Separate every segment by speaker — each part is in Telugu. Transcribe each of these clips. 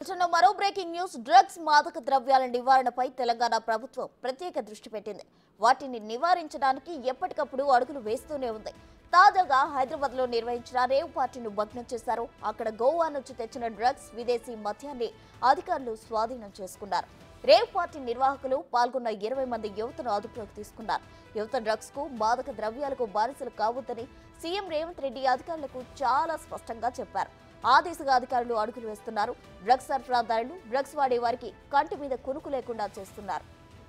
Speaker 1: బులెటిన్ మరో బ్రేకింగ్ న్యూస్ డ్రగ్స్ మాదక ద్రవ్యాల నివారణపై తెలంగాణ ప్రభుత్వం ప్రత్యేక దృష్టి పెట్టింది వాటిని నివారించడానికి ఎప్పటికప్పుడు అడుగులు వేస్తూనే ఉంది తాజాగా హైదరాబాద్ లో నిర్వహించిన రేవ్ పార్టీని భగ్నం చేశారు అక్కడ గోవా నుంచి తెచ్చిన డ్రగ్స్ విదేశీ మద్యాన్ని అధికారులు స్వాధీనం చేసుకున్నారు రేవ్ పార్టీ నిర్వాహకులు పాల్గొన్న ఇరవై మంది యువతను అదుపులోకి తీసుకున్నారు యువత డ్రగ్స్ కు మాదక ద్రవ్యాలకు బానిసలు కావద్దని సీఎం రేవంత్ రెడ్డి అధికారులకు చాలా స్పష్టంగా చెప్పారు ఆ దిశగా అధికారులు అడుగులు వేస్తున్నారు డ్రగ్స్ సరఫరాదారులు డ్రగ్స్ వాడే వారికి కంటి మీద కునుకు లేకుండా చేస్తున్నారు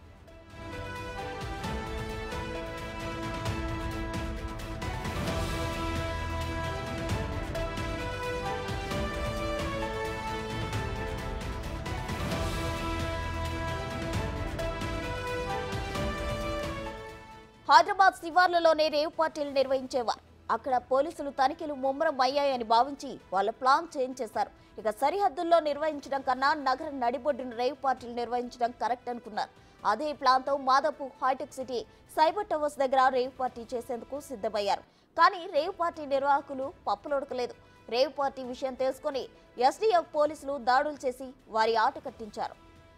Speaker 1: హైదరాబాద్ శివార్లలోనే రేవ్ పార్టీలు నిర్వహించేవారు అక్కడ పోలీసులు తనిఖీలు ముమ్మరం అయ్యాయని భావించి వాళ్ళ ప్లాన్ చేంజ్ చేశారు ఇక సరిహద్దుల్లో నిర్వహించడం కన్నా నగరం నడిబొడ్డున రేవ్ పార్టీలు నిర్వహించడం కరెక్ట్ అనుకున్నారు అదే ప్లాన్తో మాదాపూర్ హైటెక్ సిటీ సైబర్ టవర్స్ దగ్గర రేవ్ పార్టీ చేసేందుకు సిద్ధమయ్యారు కానీ రేవ్ పార్టీ నిర్వాహకులు పప్పులొడకలేదు రేవ్ పార్టీ విషయం తెలుసుకొని ఎస్డీఎఫ్ పోలీసులు దాడులు చేసి వారి ఆట కట్టించారు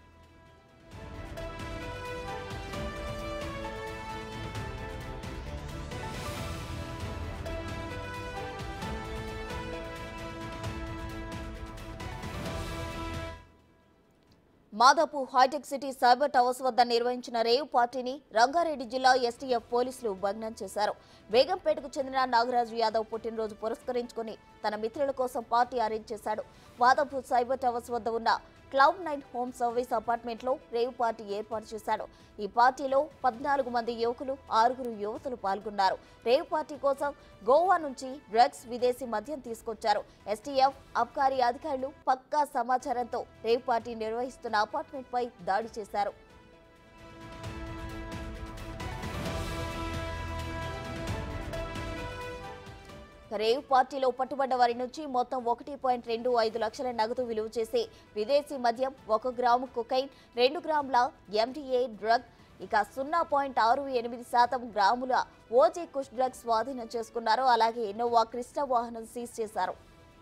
Speaker 1: మాదాపూర్ హైటెక్ సిటీ సైబర్ టవర్స్ వద్ద నిర్వహించిన రేవ్ పార్టీని రంగారెడ్డి జిల్లా ఎస్టీఎఫ్ పోలీసులు భగ్నం చేశారు బేగంపేటకు చెందిన నాగరాజు యాదవ్ పుట్టినరోజు పురస్కరించుకుని తన మిత్రుల కోసం పార్టీ అరేంజ్ చేశాడు మాదాపూర్ సైబర్ టవర్స్ వద్ద ఉన్న Cloud Nine home service apartment లో రేవ్ పార్టీ ఏర్పాటు చేశాడు ఈ పార్టీలో పద్నాలుగు మంది యువకులు ఆరుగురు యువతులు పాల్గొన్నారు రేవ్ పార్టీ కోసం గోవా నుంచి డ్రగ్స్ విదేశీ మద్యం తీసుకొచ్చారు ఎస్టీఎఫ్ అబ్కారీ అధికారులు పక్కా సమాచారంతో రేవ్ పార్టీ నిర్వహిస్తున్న అపార్ట్మెంట్ పై దాడి చేశారు రేవ్ పార్టీలో పట్టుబడ్డ వారి నుంచి మొత్తం ఒకటి పాయింట్ రెండు ఐదు లక్షల నగదు విలువ చేసే విదేశీ మద్యం ఒక గ్రాము కొకైన్ రెండు గ్రాముల ఎండిఏ డ్రగ్ ఇక సున్నా పాయింట్ ఆరు ఎనిమిది శాతం గ్రాముల ఓజీ కుష్ డ్రగ్ స్వాధీనం చేసుకున్నారు అలాగే ఇన్నోవా క్రిస్టా వాహనం సీజ్ చేశారు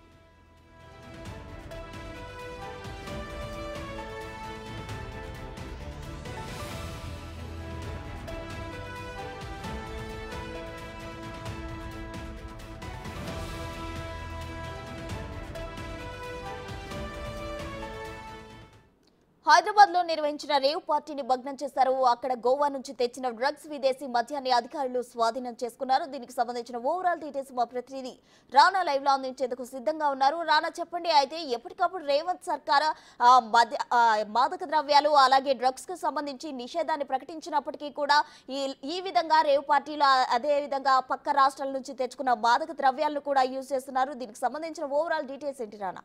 Speaker 1: హైదరాబాద్ లో నిర్వహించిన రేవ్ పార్టీని భగ్నం చేశారు అక్కడ గోవా నుంచి తెచ్చిన డ్రగ్స్ విదేశీ మద్యాన్ని అధికారులు స్వాధీనం చేసుకున్నారు దీనికి సంబంధించిన ఓవరాల్ డీటెయిల్స్ మా ప్రతినిధి రానా లైవ్ లో అందించేందుకు సిద్ధంగా ఉన్నారు రానా చెప్పండి అయితే ఎప్పటికప్పుడు రేవంత్ సర్కార్ ఆ, మద్య ఆ, మాదక ద్రవ్యాలు అలాగే డ్రగ్స్ కు సంబంధించి నిషేధాన్ని ప్రకటించినప్పటికీ కూడా ఈ ఈ విధంగా రేవ్ పార్టీలు ఆ, అదే విధంగా పక్క రాష్ట్రాల నుంచి తెచ్చుకున్న మాదక ద్రవ్యాలను కూడా యూజ్ చేస్తున్నారు దీనికి సంబంధించిన ఓవరాల్ డీటెయిల్స్ ఏంటి రానా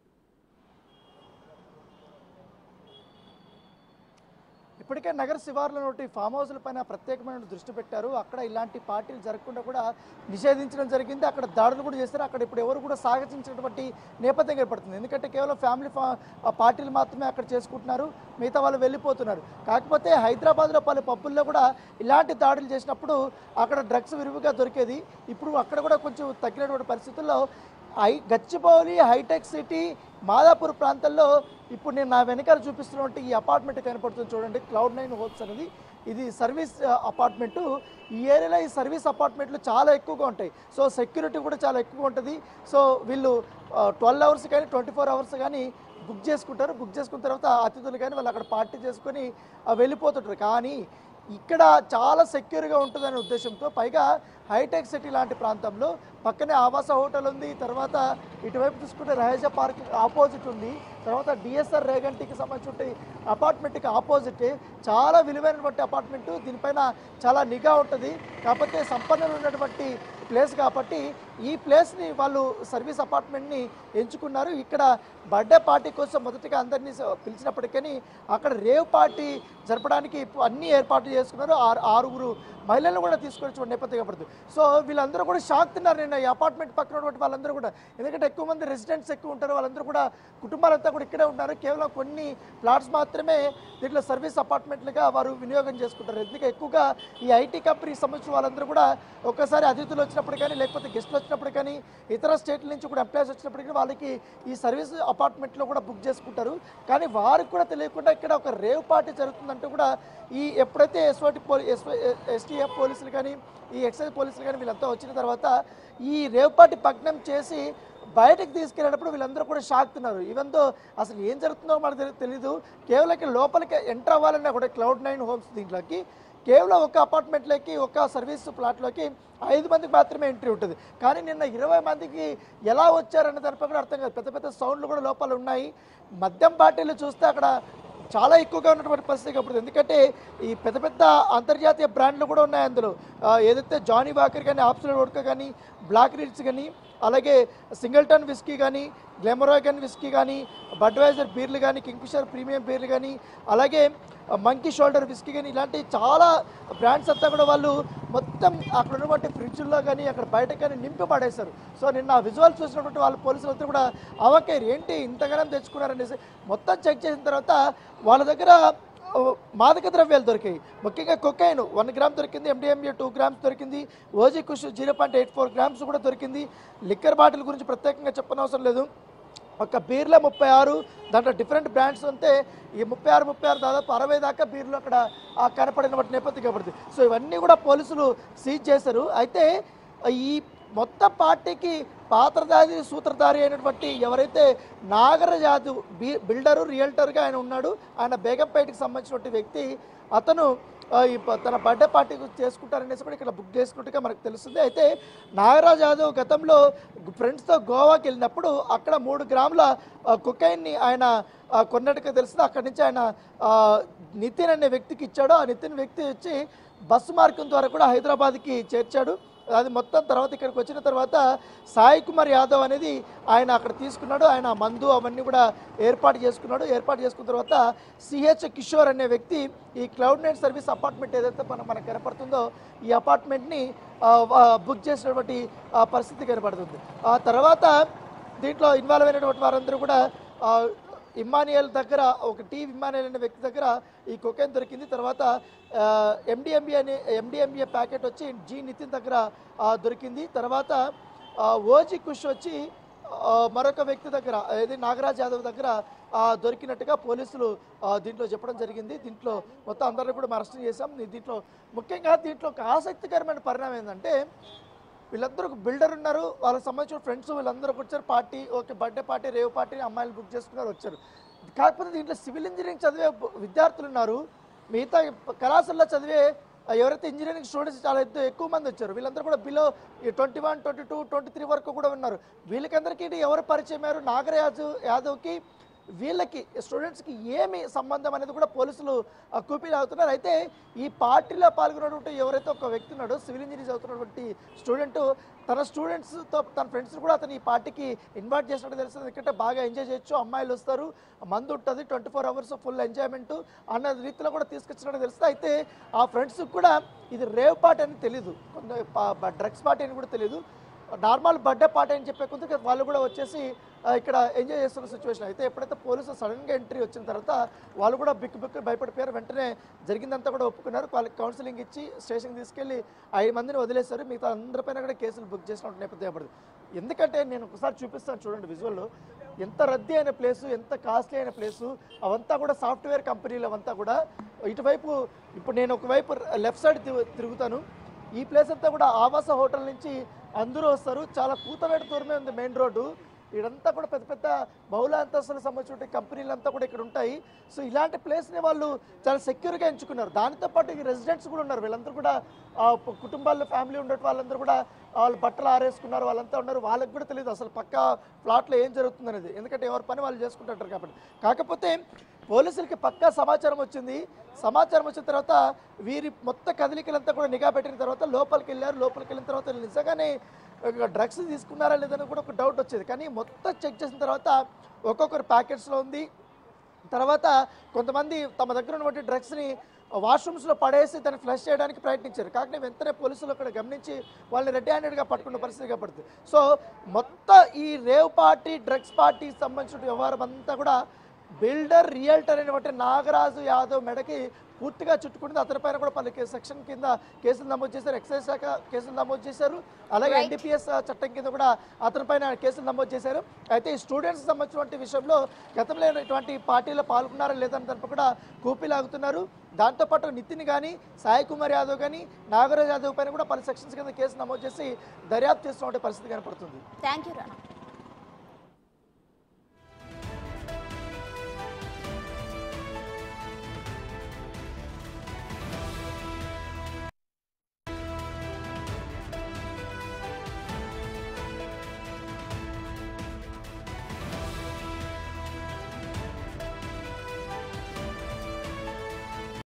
Speaker 2: ఇప్పటికే నగర శివార్లలోటి ఫామ్ హౌస్ల పైన ప్రత్యేకమైన దృష్టి పెట్టారు అక్కడ ఇలాంటి పార్టీలు జరగకుండా కూడా నిషేధించడం జరిగింది అక్కడ దాడులు కూడా చేస్తారు అక్కడ ఇప్పుడు ఎవరు కూడా సాగించినటువంటి నేపథ్యం ఏర్పడుతుంది ఎందుకంటే కేవలం ఫ్యామిలీ ఫా ఆ పార్టీలు మాత్రమే అక్కడ చేసుకుంటున్నారు మిగతా వాళ్ళు వెళ్ళిపోతున్నారు కాకపోతే హైదరాబాద్లో పలు పబ్బుల్లో కూడా ఇలాంటి దాడులు చేసినప్పుడు అక్కడ డ్రగ్స్ విరివిగా దొరికేది ఇప్పుడు అక్కడ కూడా కొంచెం తగ్గినటువంటి పరిస్థితుల్లో హై గచ్చిబౌలి హైటెక్ సిటీ మాదాపూర్ ప్రాంతాల్లో ఇప్పుడు నేను నా వెనకాల చూపిస్తున్నటువంటి ఈ అపార్ట్మెంట్ కనపడుతుంది చూడండి క్లౌడ్ నైన్ హోప్స్ అనేది ఇది సర్వీస్ ఆ, అపార్ట్మెంటు ఈ ఏరియాలో ఈ సర్వీస్ అపార్ట్మెంట్లు చాలా ఎక్కువగా ఉంటాయి సో సెక్యూరిటీ కూడా చాలా ఎక్కువగా ఉంటుంది సో వీళ్ళు ట్వెల్వ్ అవర్స్ కానీ ట్వంటీ ఫోర్ అవర్స్ కానీ బుక్ చేసుకుంటారు బుక్ చేసుకున్న తర్వాత అతిథులు కానీ వాళ్ళు అక్కడ పార్టీ చేసుకొని ఆ, వెళ్ళిపోతుంటారు కానీ ఇక్కడ చాలా సెక్యూర్గా ఉంటుందనే ఉద్దేశంతో పైగా హైటెక్ సిటీ లాంటి ప్రాంతంలో పక్కనే ఆవాస హోటల్ ఉంది తర్వాత ఇటువైపు చూసుకుంటే రహేజా పార్క్ ఆపోజిట్ ఉంది తర్వాత డిఎస్ఆర్ రేగంటికి సంబంధించిన అపార్ట్మెంట్కి ఆపోజిట్ చాలా విలువైనటువంటి అపార్ట్మెంట్ దీనిపైన చాలా నిఘా ఉంటుంది కాకపోతే సంపన్నులు ఉన్నటువంటి ప్లేస్ కాబట్టి ఈ ప్లేస్ని వాళ్ళు సర్వీస్ అపార్ట్మెంట్ని ఎంచుకున్నారు ఇక్కడ బర్త్డే పార్టీ కోసం మొదటిగా అందరినీ స- పిలిచినప్పటికీ అక్కడ రేవ్ పార్టీ జరపడానికి ఇప్పుడు అన్ని ఏర్పాట్లు చేసుకున్నారు ఆరు ఆరుగురు మహిళలను కూడా తీసుకొని చూడండి నేపథ్యం పడుతుంది సో వీళ్ళందరూ కూడా షాక్ తిన్నారు నేను ఈ అపార్ట్మెంట్ పక్కన ఉన్నటువంటి వాళ్ళందరూ కూడా ఎందుకంటే ఎక్కువ మంది రెసిడెంట్స్ ఎక్కువ ఉంటారు వాళ్ళందరూ కూడా కుటుంబాలంతా కూడా ఇక్కడే ఉన్నారు కేవలం కొన్ని ప్లాట్స్ మాత్రమే దీంట్లో సర్వీస్ అపార్ట్మెంట్లుగా వారు వినియోగం చేసుకుంటారు ఎందుకంటే ఎక్కువగా ఈ ఐటీ కంపెనీకి సంబంధించిన వాళ్ళందరూ కూడా ఒక్కసారి అతిథులు వచ్చినప్పుడు కానీ లేకపోతే గెస్ట్లు వచ్చినప్పుడు కానీ ఇతర స్టేట్ల నుంచి కూడా ఎంప్లాయీస్ వచ్చినప్పటికీ వాళ్ళకి ఈ సర్వీస్ అపార్ట్మెంట్లో కూడా బుక్ చేసుకుంటారు కానీ వారికి కూడా తెలియకుండా ఇక్కడ ఒక రేవ్ పార్టీ జరుగుతుందంటూ కూడా ఈ ఎప్పుడైతే ఎస్ఓటి పోలీ ఎస్టీఎఫ్ పోలీసులు కానీ ఈ ఎక్సైజ్ పోలీసులు కానీ వీళ్ళంతా వచ్చిన తర్వాత ఈ రేవ్ పార్టీ భగ్నం చేసి బయటకు తీసుకెళ్ళినప్పుడు వీళ్ళందరూ కూడా షాక్ తిన్నారు ఈవెంతో అసలు ఏం జరుగుతుందో మనకు తెలి- తెలీదు కేవలం ఇక్కడ లోపలికి ఎంటర్ అవ్వాలన్నా కూడా క్లౌడ్ నైన్ హోమ్స్ దీంట్లోకి కేవలం ఒక అపార్ట్మెంట్లోకి ఒక సర్వీస్ ప్లాట్లోకి ఐదు మందికి మాత్రమే ఎంట్రీ ఉంటుంది కానీ నిన్న ఇరవై మందికి ఎలా వచ్చారన్న దానిపై కూడా అర్థం కాదు పెద్ద పెద్ద సౌండ్లు కూడా లోపల ఉన్నాయి మద్యం పార్టీలు చూస్తే అక్కడ చాలా ఎక్కువగా ఉన్నటువంటి పరిస్థితి కనపడుతుంది ఎందుకంటే ఈ పెద్ద పెద్ద అంతర్జాతీయ బ్రాండ్లు కూడా ఉన్నాయి అందులో ఆ, ఏదైతే జానీ వాకర్ కానీ ఆప్సల్ వోడ్కా కానీ బ్లాక్ రీడ్స్ కానీ అలాగే సింగిల్టన్ విస్కీ కానీ గ్లెమరాగన్ విస్కీ కానీ బడ్వైజర్ బీర్లు కానీ కింగ్ఫిషర్ ప్రీమియం బీర్లు కానీ అలాగే మంకీ షోల్డర్ విస్కీ కానీ ఇలాంటి చాలా బ్రాండ్స్ అంతా కూడా వాళ్ళు మొత్తం అక్కడ ఉన్నటువంటి ఫ్రిడ్జ్లో కానీ అక్కడ బయట కానీ నింపి పడేశారు సో నిన్న విజువల్ చూసినటువంటి వాళ్ళు పోలీసులు అంతా కూడా అవకేరు ఏంటి ఇంతగానం తెచ్చుకున్నారనేసి మొత్తం చెక్ చేసిన తర్వాత వాళ్ళ దగ్గర ఓ, మాదక ద్రవ్యాలు దొరికాయి ముఖ్యంగా కొకైన్ వన్ గ్రామ్ దొరికింది ఎండిఎంఏ టూ గ్రామ్స్ దొరికింది OG Kush zero point eight four grams కూడా దొరికింది లిక్కర్ బాటిల్ గురించి ప్రత్యేకంగా చెప్పనవసరం లేదు ఒక బీర్లో ముప్పై ఆరు దాంట్లో డిఫరెంట్ బ్రాండ్స్ ఉంటే ఈ ముప్పై ఆరు ముప్పై ఆరు దాదాపు అరవై దాకా బీర్లు అక్కడ ఆ కనపడినటువంటి నేపథ్యం కనపడుతుంది సో ఇవన్నీ కూడా పోలీసులు సీజ్ చేశారు అయితే ఈ మొత్తం పార్టీకి పాత్రధారి సూత్రధారి అయినటువంటి ఎవరైతే నాగరజాదు బి బిల్డరు రియల్టర్గా ఆయన ఉన్నాడు ఆయన బేగంపేటకి సంబంధించినటువంటి వ్యక్తి అతను ఆ, ఈ ప- తన బర్త్డే పార్టీ చేసుకుంటారనేసి కూడా ఇక్కడ బుక్ చేసుకున్నట్టుగా మనకు తెలుస్తుంది అయితే నాగరాజ్ యాదవ్ గతంలో ఫ్రెండ్స్తో గోవాకి వెళ్ళినప్పుడు అక్కడ మూడు గ్రాముల ఆ, కొకైన్ని ఆయన ఆ, కొన్నట్టుగా తెలుస్తుంది అక్కడి నుంచి ఆయన ఆ, నితిన్ అనే వ్యక్తికి ఇచ్చాడు ఆ నితిన్ వ్యక్తి వచ్చి బస్సు మార్గం ద్వారా కూడా హైదరాబాద్కి చేర్చాడు అది మొత్తం తర్వాత ఇక్కడికి వచ్చిన తర్వాత సాయి కుమార్ యాదవ్ అనేది ఆయన అక్కడ తీసుకున్నాడు ఆయన మందు అవన్నీ కూడా ఏర్పాటు చేసుకున్నాడు ఏర్పాటు చేసుకున్న తర్వాత సిహెచ్ కిషోర్ అనే వ్యక్తి ఈ క్లౌడ్ నైన్ సర్వీస్ అపార్ట్మెంట్ ఏదైతే మన మనకు కనపడుతుందో ఈ అపార్ట్మెంట్ని ఆ, ఆ, బుక్ చేసినటువంటి ఆ, పరిస్థితి కనపడుతుంది ఆ తర్వాత దీంట్లో ఇన్వాల్వ్ అయినటువంటి వారందరూ కూడా ఆ, ఇమ్మానియల్ దగ్గర ఒక టీ ఇమ్మానియల్ అనే వ్యక్తి దగ్గర ఈ కొకైన్ దొరికింది తర్వాత ఎండిఎంబి అనే ఎండిఎంబిఏ ప్యాకెట్ వచ్చి జీ నితిన్ దగ్గర ఆ, దొరికింది తర్వాత ఆ, ఓజీ కుష్ వచ్చి ఆ, మరొక వ్యక్తి దగ్గర ఏది నాగరాజ్ యాదవ్ దగ్గర ఆ, దొరికినట్టుగా పోలీసులు ఆ, దీంట్లో చెప్పడం జరిగింది దీంట్లో మొత్తం అందరిని కూడా అరెస్ట్ చేశాం దీంట్లో ముఖ్యంగా దీంట్లో ఒక ఆసక్తికరమైన పరిణామం ఏంటంటే వీళ్ళందరూ ఒక బిల్డర్ ఉన్నారు వాళ్ళకి సంబంధించిన ఫ్రెండ్స్ వీళ్ళందరూ ఒక వచ్చారు party okay birthday party rave party అమ్మాయిలు బుక్ చేసుకున్నారు వచ్చారు కాకపోతే దీంట్లో సివిల్ ఇంజనీరింగ్ చదివే బ- విద్యార్థులు ఉన్నారు మిగతా కళాశాలలో చదివే ఆ, ఎవరైతే ఇంజనీరింగ్ స్టూడెంట్స్ చాలా ఎక్కువ ఎక్కువ మంది వచ్చారు వీళ్ళందరూ కూడా below twenty one twenty two twenty three వరకు కూడా ఉన్నారు వీళ్ళకందరికీ ఇది ఎవరు పరిచయం అయ్యారు నాగర యాదవ్ యాదవ్కి వీళ్ళకి స్టూడెంట్స్కి ఏమి సంబంధం అనేది కూడా పోలీసులు ఆ, కూపీలు అవుతున్నారు అయితే ఈ పార్టీలో పాల్గొన్నటువంటి ఎవరైతే ఒక వ్యక్తి ఉన్నాడో సివిల్ ఇంజనీరింగ్ చదువుతున్నటువంటి స్టూడెంట్ తన స్టూడెంట్స్తో తన ఫ్రెండ్స్ కూడా అతను ఈ పార్టీకి ఇన్వైట్ చేసినట్టు తెలుస్తుంది ఎందుకంటే బాగా ఎంజాయ్ చేయొచ్చు అమ్మాయిలు వస్తారు మందు ఉంటుంది twenty four hours full enjoyment అన్న రీతిలో కూడా తీసుకొచ్చినట్టు తెలుస్తుంది అయితే ఆ ఫ్రెండ్స్కి కూడా ఇది రేవ్ పార్టీ అని తెలియదు కొంత డ్రగ్స్ పార్టీ అని కూడా తెలియదు నార్మల్ బర్త్డే పార్టీ అని చెప్పే కొద్దిగా వాళ్ళు కూడా వచ్చేసి ఆ, ఇక్కడ ఎంజాయ్ చేస్తున్న సిచ్యువేషన్ అయితే ఎప్పుడైతే పోలీసులు సడన్గా ఎంట్రీ వచ్చిన తర్వాత వాళ్ళు కూడా బిక్కు బిక్కు భయపడిపోయారు వెంటనే జరిగిందంతా కూడా ఒప్పుకున్నారు వాళ్ళకి కౌన్సిలింగ్ ఇచ్చి స్టేషన్కి తీసుకెళ్ళి ఐదు మందిని వదిలేశారు మిగతా అందరిపైన కూడా కేసులు బుక్ చేసినట్టు నేపథ్యం పడుతుంది ఎందుకంటే నేను ఒకసారి చూపిస్తాను చూడండి విజువల్ ఎంత రద్దీ అయిన ప్లేసు ఎంత కాస్ట్లీ అయిన ప్లేసు అవంతా కూడా సాఫ్ట్వేర్ కంపెనీలు అవంతా కూడా ఇటువైపు ఇప్పుడు నేను ఒకవైపు లెఫ్ట్ సైడ్ తిరుగుతాను ఈ ప్లేస్ అంతా కూడా ఆవాస హోటల్ నుంచి అందరూ వస్తారు చాలా కూతవేట దూరమే ఉంది మెయిన్ రోడ్డు ఇదంతా కూడా పెద్ద పెద్ద బహుళ అంతస్తులకు సంబంధించిన కంపెనీలు అంతా కూడా ఇక్కడ ఉంటాయి సో ఇలాంటి ప్లేస్ని వాళ్ళు చాలా సెక్యూర్గా ఎంచుకున్నారు దానితో పాటు ఈ రెసిడెంట్స్ కూడా ఉన్నారు వీళ్ళందరూ కూడా ఆ, ప- కుటుంబాల్లో ఫ్యామిలీ ఉండే వాళ్ళందరూ కూడా వాళ్ళు బట్టలు ఆరేసుకున్నారు వాళ్ళంతా ఉన్నారు వాళ్ళకి కూడా తెలియదు అసలు పక్క ప్లాట్లో ఏం జరుగుతుంది అనేది ఎందుకంటే ఎవరి పని వాళ్ళు చేసుకుంటుంటారు కాబట్టి కాకపోతే పోలీసులకి పక్కా సమాచారం వచ్చింది సమాచారం వచ్చిన తర్వాత వీరి మొత్తం కదలికలంతా కూడా నిఘా పెట్టిన తర్వాత లోపలికి వెళ్ళారు లోపలికి వెళ్ళిన తర్వాత వీళ్ళు నిజంగానే డ్రగ్స్ తీసుకున్నారా లేదని కూడా ఒక డౌట్ వచ్చేది కానీ మొత్తం చెక్ చేసిన తర్వాత ఒక్కొక్కరు ప్యాకెట్స్లో ఉంది తర్వాత కొంతమంది తమ దగ్గర ఉన్నటువంటి డ్రగ్స్ని వాష్రూమ్స్లో పడేసి దాన్ని ఫ్లష్ చేయడానికి ప్రయత్నించారు కాకపోతే వెంటనే పోలీసులు అక్కడ గమనించి వాళ్ళని రెడ్ హ్యాండెడ్గా పట్టుకున్న పరిస్థితి కనపడుతుంది సో మొత్తం ఈ రేవ్ పార్టీ డ్రగ్స్ పార్టీకి సంబంధించిన వ్యవహారం అంతా కూడా బిల్డర్ రియల్టర్ అయినటువంటి నాగరాజు యాదవ్ మెడకి పూర్తిగా చుట్టుకుంటుంది అతని పైన కూడా పలు కే- సెక్షన్ కింద కేసులు నమోదు చేశారు ఎక్సైజ్ శాఖ కేసులు నమోదు చేశారు అలాగే
Speaker 1: Right.
Speaker 2: ఎన్డీపీఎస్ చట్టం కింద కూడా అతని పైన కేసులు నమోదు చేశారు అయితే ఈ స్టూడెంట్స్ సంబంధించినటువంటి విషయంలో గతంలో ఇటువంటి పార్టీలో పాల్గొన్నారా లేదని దానిపై కూడా కూపీలాగుతున్నారు దాంతోపాటు నితిన్ కానీ సాయి కుమార్ యాదవ్ కానీ నాగరాజ్ యాదవ్ పైన కూడా పలు సెక్షన్స్ కింద కేసు నమోదు చేసి దర్యాప్తు చేస్తున్నటువంటి పరిస్థితి కనపడుతుంది
Speaker 1: థ్యాంక్ యూ రానా